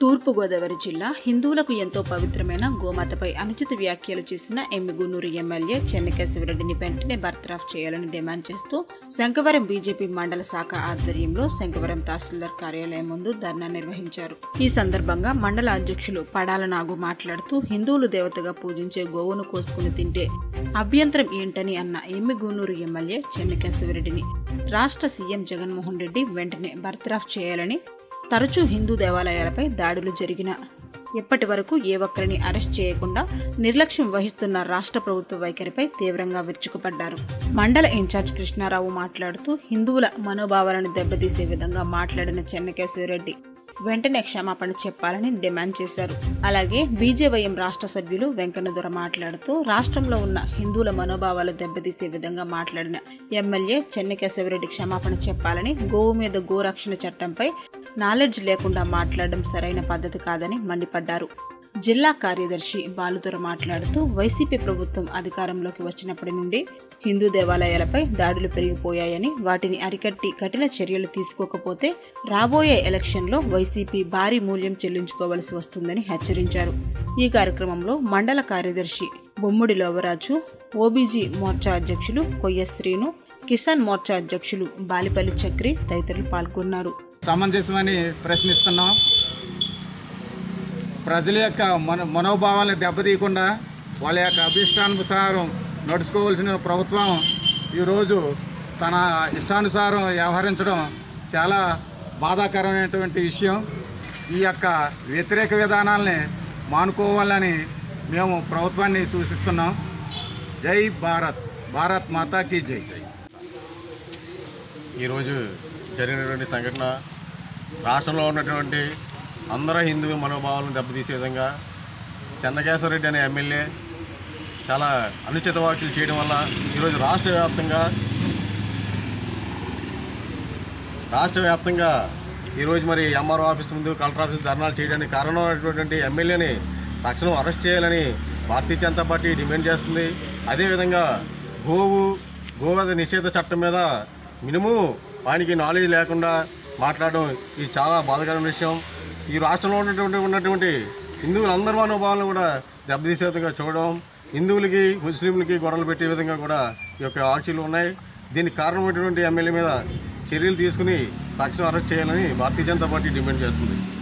తూర్పుగోదావరి జిల్లా హిందువులకు ఎంతో పవిత్రమైన గోమాతపై అనుచిత వ్యాఖ్యలు చేసిన ఎమ్మిగున్నూరు ఎమ్మెల్యే చెన్నకేశవరెడ్డిని వెంటనే బర్తరాఫ్ చేయాలని డిమాండ్ చేస్తూ శంకవరం బీజేపీ మండల శాఖ ఆధ్వర్యంలో శంకవరం తహసీల్దార్ కార్యాలయం ముందు ధర్నా నిర్వహించారు ఈ సందర్భంగా మండల అధ్యక్షులు పడాల నాగు మాట్లాడుతూ హిందువులు దేవతగా పూజించే గోవును కోసుకుని తింటే అభ్యంతరం ఏంటని అన్న ఎమ్మిగూనూరు ఎమ్మెల్యే చెన్నకేశవరెడ్డిని రాష్ట్ర సీఎం జగన్మోహన్ రెడ్డి వెంటనే బర్తరాఫ్ చేయాలని తరచూ హిందూ దేవాలయాలపై దాడులు జరిగిన ఇప్పటి వరకు ఏ ఒక్కరిని అరెస్ట్ చేయకుండా నిర్లక్ష్యం వహిస్తున్న రాష్ట్ర ప్రభుత్వ వైఖరిపై తీవ్రంగా విరుచుకుపడ్డారు మండల ఇన్ఛార్జ్ కృష్ణారావు మాట్లాడుతూ హిందువుల మనోభావాలను దెబ్బతీసే విధంగా మాట్లాడిన చెన్నకేశవరెడ్డి వెంటనే క్షమాపణ చెప్పాలని డిమాండ్ చేశారు అలాగే బీజేవైఎం రాష్ట్ర సభ్యులు వెంకన్నదొర మాట్లాడుతూ రాష్ట్రంలో ఉన్న హిందువుల మనోభావాలు దెబ్బతీసే విధంగా మాట్లాడిన ఎమ్మెల్యే చెన్నకేశవరెడ్డి క్షమాపణ చెప్పాలని గోవు మీద గోరక్షణ చట్టంపై నాలెడ్జ్ లేకుండా మాట్లాడడం సరైన పద్ధతి కాదని మండిపడ్డారు జిల్లా కార్యదర్శి బాలుదొర మాట్లాడుతూ వైసీపీ ప్రభుత్వం అధికారంలోకి వచ్చినప్పటి నుండి హిందూ దేవాలయాలపై దాడులు పెరిగిపోయాయని వాటిని అరికట్టి కఠిన చర్యలు తీసుకోకపోతే రాబోయే ఎలక్షన్లో వైసీపీ భారీ మూల్యం చెల్లించుకోవలసి వస్తుందని హెచ్చరించారు ఈ కార్యక్రమంలో మండల కార్యదర్శి బొమ్ముడి లోవరాజు ఓబీజీ మోర్చా అధ్యక్షులు కొయ్య శ్రీను కిసాన్ మోర్చా అధ్యక్షులు బాలిపల్లి చక్రి తదితరులు పాల్గొన్నారు సమంజసమని ప్రశ్నిస్తున్నాం ప్రజల యొక్క మన మనోభావాలను దెబ్బతీయకుండా వాళ్ళ యొక్క అభిష్టానుసారం నడుచుకోవాల్సిన ప్రభుత్వం ఈరోజు తన ఇష్టానుసారం వ్యవహరించడం చాలా బాధాకరమైనటువంటి విషయం ఈ యొక్క వ్యతిరేక విధానాలని మానుకోవాలని మేము ప్రభుత్వాన్ని సూచిస్తున్నాం జై భారత్ భారత్ మాతాకి జై జై ఈరోజు జరిగినటువంటి సంఘటన రాష్ట్రంలో ఉన్నటువంటి అందరూ హిందూ మనోభావాలను దెబ్బతీసే విధంగా చెన్నకేశ్వరరెడ్డి అనే ఎమ్మెల్యే చాలా అనుచిత వ్యాఖ్యలు చేయడం వల్ల ఈరోజు రాష్ట్ర వ్యాప్తంగా రాష్ట్ర వ్యాప్తంగా ఈరోజు మరి ఎంఆర్ఓ ఆఫీస్ ముందు కలెక్టర్ ఆఫీస్ ధర్నాలు చేయడానికి కారణమైనటువంటి ఎమ్మెల్యేని తక్షణం అరెస్ట్ చేయాలని భారతీయ జనతా పార్టీ డిమాండ్ చేస్తుంది అదేవిధంగా గోవు గోవధ నిషేధ చట్టం మీద మినిమం వానికి నాలెడ్జ్ లేకుండా మాట్లాడడం ఇది చాలా బాధాకరమైన విషయం ఈ రాష్ట్రంలో ఉన్నటువంటి ఉన్నటువంటి హిందువులందరి మనోభావాలను కూడా దెబ్బతీసే విధంగా చూడడం హిందువులకి ముస్లింలకి గొడవలు పెట్టే విధంగా కూడా ఈ యొక్క ఆంక్షలు ఉన్నాయి దీనికి కారణమైనటువంటి ఎమ్మెల్యే మీద చర్యలు తీసుకుని తక్షణం అరెస్ట్ చేయాలని భారతీయ జనతా పార్టీ డిమాండ్ చేస్తుంది